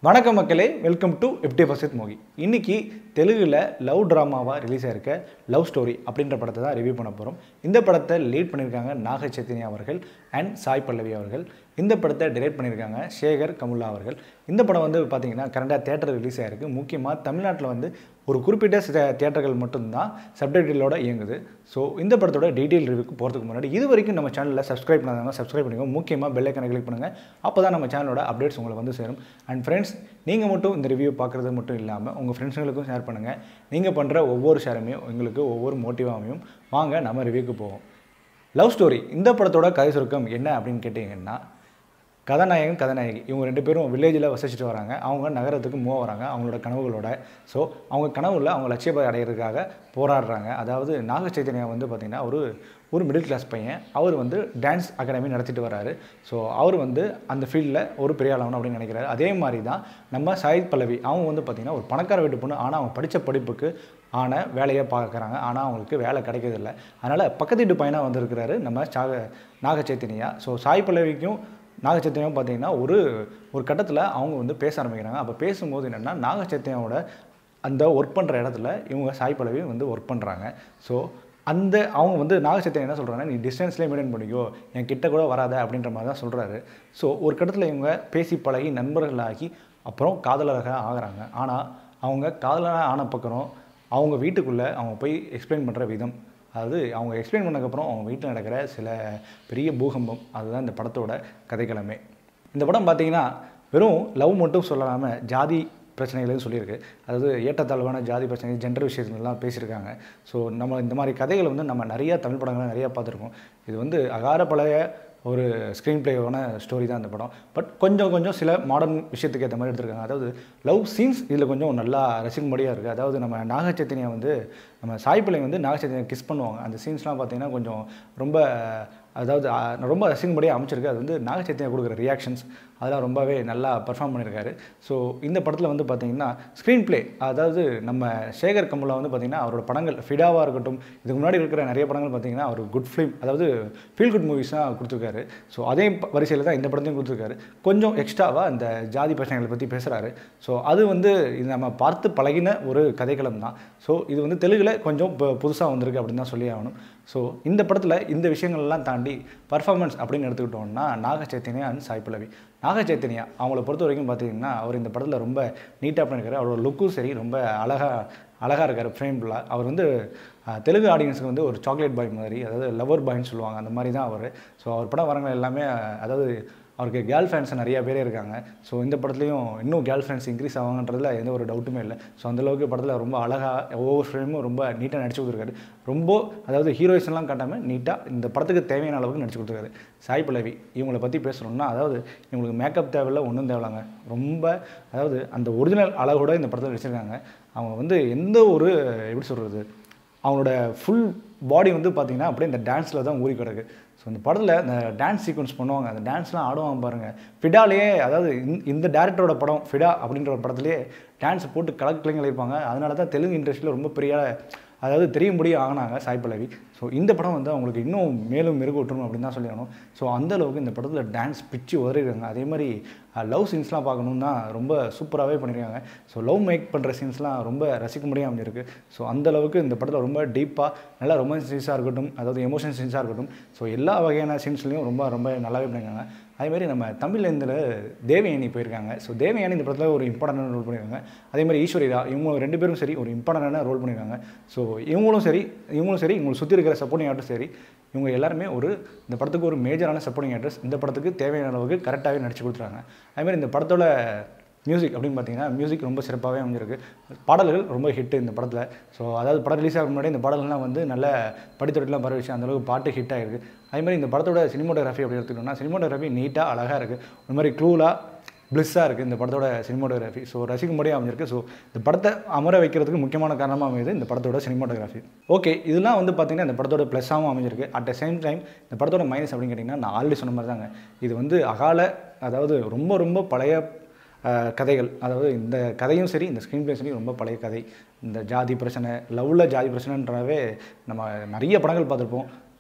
வணக்கம் மக்களே welcome to FT பசித் மூவி இன்னைக்கு தெலுங்குல லவ் ட்ராமாவாக ரிலீஸ் ஆயிருக்க லவ் ஸ்டோரி அப்படின்ற படத்தை தான் ரிவ்யூ பண்ண போகிறோம் இந்த படத்தை லீட் பண்ணியிருக்காங்க நாக சைத்தன்யா அவர்கள் அண்ட் சாய் பல்லவி அவர்கள் இந்த படத்தை டிரெக்ட் பண்ணியிருக்காங்க சேகர் கமுல்லா அவர்கள் இந்த படம் வந்து பார்த்தீங்கன்னா கரண்டாக தேட்டர் ரிலீஸ் ஆயிருக்கு முக்கியமாக தமிழ்நாட்டில் வந்து ஒரு குறிப்பிட்ட சில தியேட்டர்கள் மட்டும்தான் சப்டைட்டிலோட இயங்குது ஸோ இந்த படத்தோட டீட்டெயில் ரிவ்யூக்கு போகிறதுக்கு முன்னாடி இது வரைக்கும் நம்ம சேனலில் சப்ஸ்கிரைப் பண்ணாதவங்க சப்ஸ்கிரைப் பண்ணிக்கோங்க முக்கியமாக பெல் ஐக்கனை கிளிக் பண்ணுங்கள் அப்போ தான் நம்ம சேனலோட அப்டேட்ஸ் உங்களுக்கு வந்து சேரும் அண்ட் ஃப்ரெண்ட்ஸ் நீங்கள் மட்டும் இந்த ரிவ்யூ பார்க்குறது மட்டும் இல்லாமல் உங்கள் ஃப்ரெண்ட்ஸுங்களுக்கும் ஷேர் பண்ணுங்கள் நீங்கள் பண்ணுற ஒவ்வொரு ஷேருமே எங்களுக்கு ஒவ்வொரு மோட்டிவாகவும் வாங்க நம்ம ரிவ்யூக்கு போவோம் லவ் ஸ்டோரி இந்த படத்தோட கதை சுருக்கம் என்ன அப்படின்னு கேட்டிங்கன்னா கதாநாயகன் கதாநாயகி இவங்க ரெண்டு பேரும் வில்லேஜில் வசிச்சுட்டு வராங்க அவங்க நகரத்துக்கு மூவ் வராங்க அவங்களோட கனவுகளோட ஸோ அவங்க கனவுல அவங்க லட்சியத்தை அடையிறதுக்காக போராடுறாங்க அதாவது நாக சைத்தன்யா வந்து பார்த்திங்கன்னா ஒரு ஒரு மிடில் கிளாஸ் பையன் அவர் வந்து டான்ஸ் அகாடமி நடத்திட்டு வராரு ஸோ அவர் வந்து அந்த ஃபீல்டில் ஒரு பெரிய ஆளாகணும் அப்படின்னு நினைக்கிறாரு அதே மாதிரி தான் நம்ம சாயித் பல்லவி அவங்க வந்து பார்த்திங்கன்னா ஒரு பணக்கார வீட்டு பொண்ணு ஆனால் அவங்க படித்த படிப்புக்கு ஆன வேலையை பார்க்குறாங்க ஆனால் அவங்களுக்கு வேலை கிடைக்கிறதில்ல அதனால் பக்கத்து வீட்டு பையனாக வந்திருக்கிறாரு நம்ம சாக நாக சைத்தன்யா ஸோ சாய் பல்லவிக்கும் நாகச்சத்தியம் பார்த்தீங்கன்னா ஒரு ஒரு கட்டத்தில் அவங்க வந்து பேச ஆரம்பிக்கிறாங்க அப்போ பேசும்போது என்னென்னா நாகச்சத்தியாவோட அந்த ஒர்க் பண்ணுற இடத்துல இவங்க சாய் பல்லவி வந்து ஒர்க் பண்ணுறாங்க ஸோ அந்த அவங்க வந்து நாகச்சத்தியம் என்ன சொல்கிறாங்கன்னா நீ டிஸ்டன்ஸ்லேயே மெயின்டைன் பண்ணிக்கோ என் கிட்ட கூட வராத அப்படின்ற மாதிரி தான் சொல்கிறாரு ஸோ ஒரு கட்டத்தில் இவங்க பேசி பழகி நண்பர்களாகி அப்புறம் காதலராக ஆகுறாங்க ஆனால் அவங்க காதலராக ஆன பக்கம் அவங்க வீட்டுக்குள்ளே அவங்க போய் எக்ஸ்பிளைன் பண்ணுற விதம் அதாவது அவங்க எக்ஸ்பிளைன் பண்ணக்கப்புறம் அவங்க வீட்டில் நடக்கிற சில பெரிய பூகம்பம் அதுதான் இந்த படத்தோட கதைக்கிழமை இந்த படம் பார்த்தீங்கன்னா வெறும் லவ் மட்டும் சொல்லலாமல் ஜாதி பிரச்சனைகளையும் சொல்லியிருக்கு அதாவது ஏற்றத்தாழ்வான ஜாதி பிரச்சனை ஜெண்டர் விஷயத்துலாம் பேசியிருக்காங்க ஸோ நம்ம இந்த மாதிரி கதைகளை வந்து நம்ம நிறையா தமிழ் படங்களை நிறையா பார்த்துருக்கோம் இது வந்து அகார பழைய ஒரு ஸ்க்ரீன் பிளேவான ஸ்டோரி தான் இந்த படம் பட் கொஞ்சம் கொஞ்சம் சில மாடர்ன் விஷயத்துக்கு ஏற்ற மாதிரி எடுத்திருக்காங்க அதாவது லவ் சீன்ஸ் இதில் கொஞ்சம் நல்லா ரசிக்கும்படியாக இருக்குது அதாவது நம்ம நாகச்சைத்தன்யா வந்து நம்ம சாய்ப்பிள்ளை வந்து நாகச்சைத்தன்யா கிஸ் பண்ணுவாங்க அந்த சீன்ஸ்லாம் பார்த்தீங்கன்னா கொஞ்சம் ரொம்ப அதாவது அஹ், ரொம்ப ரசிக்கும்படியாக அமைச்சிருக்கு அது வந்து நாகச்சைத்தன்யா கொடுக்குற ரியாக்ஷன்ஸ் அதெல்லாம் ரொம்பவே நல்லா பர்ஃபார்ம் பண்ணியிருக்காரு ஸோ இந்த படத்தில் வந்து பார்த்தீங்கன்னா ஸ்க்ரீன் ப்ளே அதாவது நம்ம சேகர் கமுலா வந்து பார்த்தீங்கன்னா அவரோட படங்கள் ஃபிடாவாக இருக்கட்டும் இதுக்கு முன்னாடி இருக்கிற நிறைய படங்கள் பார்த்தீங்கன்னா அவர் குட் ஃபிலிம் அதாவது ஃபீல் குட் மூவிஸ் தான் கொடுத்துருக்காரு ஸோ அதே வரிசையில் தான் இந்த படத்தையும் கொடுத்துருக்காரு கொஞ்சம் எக்ஸ்ட்ராவாக அந்த ஜாதி பிரச்சனைகளை பற்றி பேசுகிறாரு ஸோ அது வந்து இது நம்ம பார்த்து பழகின ஒரு கதைக்களம் தான் ஸோ இது வந்து தெலுங்கில் கொஞ்சம் இப்போ புதுசாக வந்திருக்கு அப்படின்னு தான் சொல்லி ஆகணும் ஸோ இந்த படத்தில் இந்த விஷயங்கள்லாம் தாண்டி பர்ஃபார்மன்ஸ் அப்படின்னு எடுத்துக்கிட்டோம்னா நாக சைத்தன்யா அண்ட் சாய் பல்லவி நாக சைத்தன்யா அவங்கள பொறுத்த வரைக்கும் பார்த்தீங்கன்னா அவர் இந்த படத்தில் ரொம்ப நீட்டாக பண்ணியிருக்காரு அவரோட லுக்கும் சரி ரொம்ப அழகாக அழகாக இருக்கார் ஃப்ரேம் ஃபுல்லாக அவர் வந்து அஹ், தெலுங்கு ஆடியன்ஸுக்கு வந்து ஒரு சாக்லேட் பாய் மாதிரி அதாவது லவர் பாய்னு சொல்லுவாங்க அந்த மாதிரி தான் அவர் ஸோ அவர் படம் வரவங்க எல்லாமே அஹ், அதாவது அவருக்கு கேர்ள் ஃபேன்ஸ் நிறைய பேர் இருக்காங்க ஸோ இந்த படத்துலையும் இன்னும் கேர்ள் ஃப்ரெண்ட்ஸ் இன்க்ரீஸ் ஆவாங்கன்றதுல எந்த ஒரு டவுட்டுமே இல்லை ஸோ அந்தளவுக்கு படத்தில் ரொம்ப அழகாக ஒவ்வொரு ஃப்ரேமும் ரொம்ப நீட்டாக நடிச்சு கொடுத்துருக்காரு ரொம்ப அதாவது ஹீரோயிஸ்லாம் காட்டாமல் நீட்டாக இந்த படத்துக்கு தேவையான அளவுக்கு நடிச்சு கொடுத்துருக்காரு சாய் பல்லவி இவங்களை பற்றி பேசணும்னா அதாவது இவங்களுக்கு மேக்கப் தேவையில்ல ஒன்றும் தேவையில்லைங்க ரொம்ப அதாவது அந்த ஒரிஜினல் அழகோட இந்த படத்தில் நடிச்சிருக்காங்க அவங்க வந்து எந்த ஒரு எப்படி சொல்கிறது அவங்களோட ஃபுல் பாடி வந்து பார்த்திங்கன்னா அப்படியே இந்த டான்ஸில் தான் ஊறி கிடக்கு ஸோ இந்த படத்தில் இந்த டான்ஸ் சீக்வன்ஸ் பண்ணுவாங்க அந்த டான்ஸ்லாம் ஆடுவாங்க பாருங்கள் ஃபிடாலேயே அதாவது இந்த- இந்த டேரக்டரோட படம் ஃபிடா அப்படின்ற ஒரு படத்துலேயே டான்ஸ் போட்டு கலக்கலைங்கள் இருப்பாங்க அதனால தான் தெலுங்கு இண்டஸ்ட்ரியில் ரொம்ப பெரிய அதாவது தெரியும்படி ஆகினாங்க சாய் பல்லவி ஸோ இந்த படம் வந்து அவங்களுக்கு இன்னும் மேலும் மெருகூட்டணும் அப்படின்னு தான் சொல்லணும் ஸோ அந்த அளவுக்கு இந்த படத்தில் டான்ஸ் பிச்சு உதறிருக்காங்க அதே மாதிரி லவ் சீன்ஸ்லாம் பார்க்கணுன்னா ரொம்ப சூப்பராகவே பண்ணியிருக்காங்க ஸோ லவ் மேக் பண்ணுற சீன்ஸ்லாம் ரொம்ப ரசிக்கும்படியாக அமைஞ்சிருக்கு ஸோ அந்த அளவுக்கு இந்த படத்தில் ரொம்ப டீப்பாக நல்லா ரொமான்ஸ் சீன்ஸாக இருக்கட்டும் அதாவது எமோஷன் சீன்ஸாக இருக்கட்டும் ஸோ எல்லா வகையான சீன்ஸ்லையும் ரொம்ப ரொம்ப நல்லாவே பண்ணியிருக்காங்க அதேமாதிரி நம்ம தமிழ்ல இதில் தேவயானி போயிருக்காங்க ஸோ தேவயானி இந்த படத்தில் ஒரு இம்பார்ட்டன்டான ரோல் பண்ணியிருக்காங்க அதே மாதிரி ஈஸ்வரிதா இவங்க ரெண்டு பேரும் சரி ஒரு இம்பார்ட்டன்டான ரோல் பண்ணியிருக்காங்க ஸோ இவங்களும் சரி இவங்களும் சரி இவங்களை சுற்றி இருக்கிற சப்போர்ட்டிங் ஆக்டர்ஸ் சரி இவங்க எல்லாருமே ஒரு இந்த படத்துக்கு ஒரு மேஜரான சப்போர்ட்டிங் ஆக்டர்ஸ் இந்த படத்துக்கு தேவையான அளவுக்கு கரெக்டாகவே நடிச்சு கொடுத்துருக்காங்க அதேமாதிரி இந்த படத்தோட மியூசிக் அப்படின்னு பார்த்தீங்கன்னா மியூசிக் ரொம்ப சிறப்பாகவே அமைஞ்சிருக்கு பாடல்கள் ரொம்ப ஹிட் இந்த படத்தில் ஸோ அதாவது படம் ரிலீஸ் ஆக முன்னாடி இந்த பாடல்கள்லாம் வந்து நல்ல படித்தொட்டிலாம் பரவிச்சு அந்தளவுக்கு பாட்டு ஹிட் ஆகிருக்கு அதே மாதிரி இந்த படத்தோட சினிமோட்டோகிராஃபி அப்படி எடுத்துக்கிட்டோம்னா சினிமோட்டோகிராஃபி நீட்டாக அழகாக இருக்குது ஒரு மாதிரி க்ளூலாக பிளிஸ்ஸாக இருக்குது இந்த படத்தோட சினிமோட்டோகிராஃபி ஸோ ரசிக்கும்படியாக அமைஞ்சிருக்கு ஸோ இந்த படத்தை அமர வைக்கிறதுக்கு முக்கியமான காரணமாக அமையுது இந்த படத்தோட சினிமோட்டோகிராஃபி ஓகே இதெல்லாம் வந்து பார்த்திங்கன்னா இந்த படத்தோட ப்ளஸ்ஸாகவும் அமைஞ்சிருக்கு அட் த சேம் டைம் இந்த படத்தோட மைனஸ் அப்படின்னு கேட்டிங்கன்னா நான் ஆல்ரெடி சொன்ன மாதிரி தாங்க இது வந்து அகால அதாவது ரொம்ப ரொம்ப பழைய அஹ், கதைகள் அதாவது இந்த கதையும் சரி இந்த ஸ்க்ரீன் பிளே சரி ரொம்ப பழைய கதை இந்த ஜாதி பிரச்சனை லவ்வில் ஜாதி பிரச்சனைன்றாவே நம்ம நிறைய படங்கள் பார்த்துருப்போம்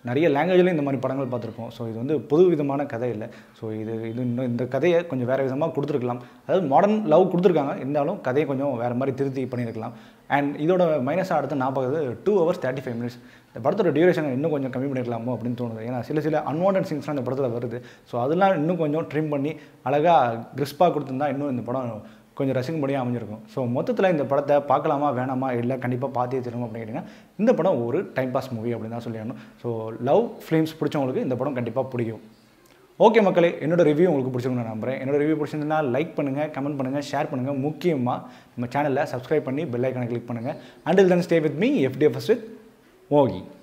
நிறைய லாங்குவேஜ்லையும் இந்த மாதிரி படங்கள் பார்த்துருப்போம் ஸோ இது வந்து புது விதமான கதை இல்லை ஸோ இது இது இன்னும் இந்த கதையை கொஞ்சம் வேறு விதமாக கொடுத்துருக்கலாம் அதாவது மாடர்ன் லவ் கொடுத்துருக்காங்க இருந்தாலும் கதையை கொஞ்சம் வேறு மாதிரி திருத்தி பண்ணியிருக்கலாம் அண்ட் இதோட மைனஸாக அடுத்து நான் பார்க்குறது two hours thirty five minutes இந்த படத்தோட டியூரேஷன் இன்னும் கொஞ்சம் கம்மி பண்ணிருக்கலாமோ அப்படின்னு தோணுது ஏன்னா சில சில அன்வான்ட் சீன்ஸ்லாம் இந்த படத்தில் வருது ஸோ அதெல்லாம் இன்னும் கொஞ்சம் ட்ரிம் பண்ணி அழகாக கிறிஸ்பாக கொடுத்துருந்தா இன்னும் இந்த படம் கொஞ்சம் ரசிக்கும்படியாக அமைஞ்சிருக்கும் ஸோ மொத்தத்தில் இந்த படத்தை பார்க்கலாமா வேணாமா இல்லை கண்டிப்பாக பார்த்தே திரும்ப அப்படின்னு கேட்டிங்கன்னா இந்த படம் ஒரு டைம் பாஸ் மூவி அப்படின்னு தான் சொல்லிடணும் ஸோ லவ் ஃபிலிம்ஸ் பிடிச்சவங்களுக்கு இந்த படம் கண்டிப்பாக பிடிக்கும் ஓகே மக்களே என்னோட ரிவ்யூ உங்களுக்கு பிடிச்சிருக்கும் நான் நம்புறேன் என்னோட ரிவ்யூ பிடிச்சிருந்தா லைக் பண்ணுங்கள் கமெண்ட் பண்ணுங்கள் ஷேர் பண்ணுங்கள் முக்கியமாக நம்ம சேனலில் சப்ஸ்கிரைப் பண்ணி பெல் ஐக்கனை கிளிக் பண்ணுங்கள் until then stay with me FDFS with மோகி